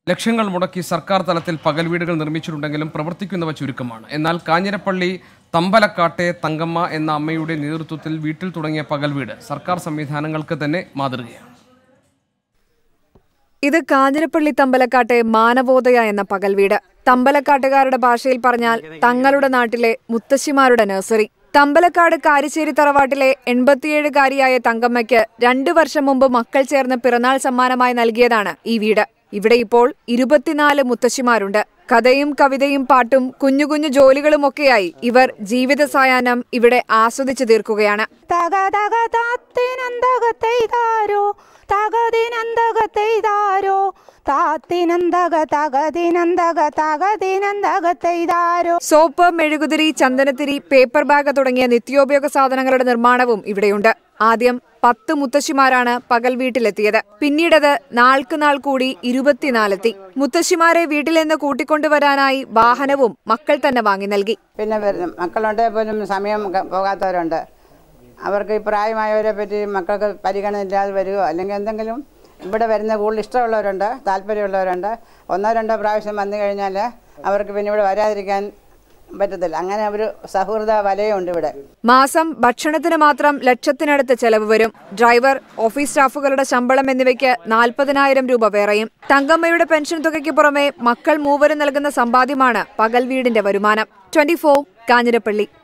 ലക്ഷങ്ങൾ മുടക്കി സർക്കാർ തലത്തിൽ പകൽ വീടുകൾ നിർമ്മിച്ചിട്ടുണ്ടെങ്കിലും പ്രവർത്തിക്കുന്നവ ചുരുക്കമാണ് എന്നാൽ കാഞ്ഞിരപ്പള്ളി തമ്പലക്കാട്ടെ തങ്കമ്മ എന്ന അമ്മയുടെ നേതൃത്വത്തിൽ വീട്ടിൽ തുടങ്ങിയ പകൽ വീട് സർക്കാർ സംവിധാനങ്ങൾക്ക് തന്നെ മാതൃകയാണ് ഇത് കാഞ്ഞിരപ്പള്ളി തമ്പലക്കാട്ടെ മാനവോദയ എന്ന പകൽ വീട് തമ്പലക്കാട്ടുകാരുടെ ഭാഷയിൽ പറഞ്ഞാൽ തങ്ങളുടെ നാട്ടിലെ മുത്തശ്ശിമാരുടെ നഴ്സറി തമ്പലക്കാട് കാരിശ്ശേരി തറവാട്ടിലെ എൺപത്തിയേഴുകാരിയായ തങ്കമ്മയ്ക്ക് രണ്ടു വർഷം മുമ്പ് മക്കൾ ചേർന്ന് പിറന്നാൾ സമ്മാനമായി നൽകിയതാണ് ഈ വീട് ഇവിടെ ഇപ്പോൾ ഇരുപത്തിനാല് മുത്തശ്ശിമാരുണ്ട് കഥയും കവിതയും പാട്ടും കുഞ്ഞു കുഞ്ഞു ജോലികളുമൊക്കെയായി ഇവർ ജീവിത സായാഹ്നം ഇവിടെ ആസ്വദിച്ചു തീർക്കുകയാണ് തക തക താത്തിനന്തകത്തെയ്താരോ തകതിനന്തകത്തെയ്താരോ താത്തിനന്തക തകതിനന്തക തകതിനന്തകത്തെയ്താരോ സോപ്പ് മെഴുകുതിരി ചന്ദനത്തിരി പേപ്പർ ബാഗ് തുടങ്ങിയ നിത്യോപയോഗ സാധനങ്ങളുടെ നിർമ്മാണവും ഇവിടെയുണ്ട് ആദ്യം പത്ത് മുത്തശ്ശിമാരാണ് പകൽ വീട്ടിലെത്തിയത് പിന്നീടത് നാൾക്ക് നാൾ കൂടി ഇരുപത്തിനാലെത്തി മുത്തശ്ശിമാരെ വീട്ടിൽ നിന്ന് കൂട്ടിക്കൊണ്ടുവരാനായി വാഹനവും മക്കൾ തന്നെ വാങ്ങി നൽകി പിന്നെ വരുന്ന മക്കളുണ്ട് പോലും സമയം ക- പോകാത്തവരുണ്ട് അവർക്ക് ഈ പ്രായമായവരെ പറ്റി മക്കൾക്ക് പരിഗണന ഇല്ലാതെ വരികയോ അല്ലെങ്കിൽ എന്തെങ്കിലും ഇവിടെ വരുന്ന കൂടുതൽ ഇഷ്ടമുള്ളവരുണ്ട് താല്പര്യമുള്ളവരുണ്ട് ഒന്നോ രണ്ടോ പ്രാവശ്യം വന്നു കഴിഞ്ഞാൽ അവർക്ക് പിന്നെ ഇവിടെ വരാതിരിക്കാൻ പറ്റത്തില്ല അങ്ങനെ ഒരു സൗഹൃദ വലയമുണ്ട് ഇവിടെ മാസം ഭക്ഷണത്തിന് മാത്രം ലക്ഷത്തിനടുത്ത് ചെലവ് വരും ഡ്രൈവർ ഓഫീസ് സ്റ്റാഫുകളുടെ ശമ്പളം എന്നിവയ്ക്ക് നാൽപ്പതിനായിരം രൂപ വേറെയും തങ്കമ്മയുടെ പെൻഷൻ തുകയ്ക്ക് പുറമെ മക്കൾ മൂവരും നൽകുന്ന സമ്പാദ്യമാണ് പകൽ വീടിന്റെ വരുമാനം ട്വന്റി കാഞ്ഞിരപ്പള്ളി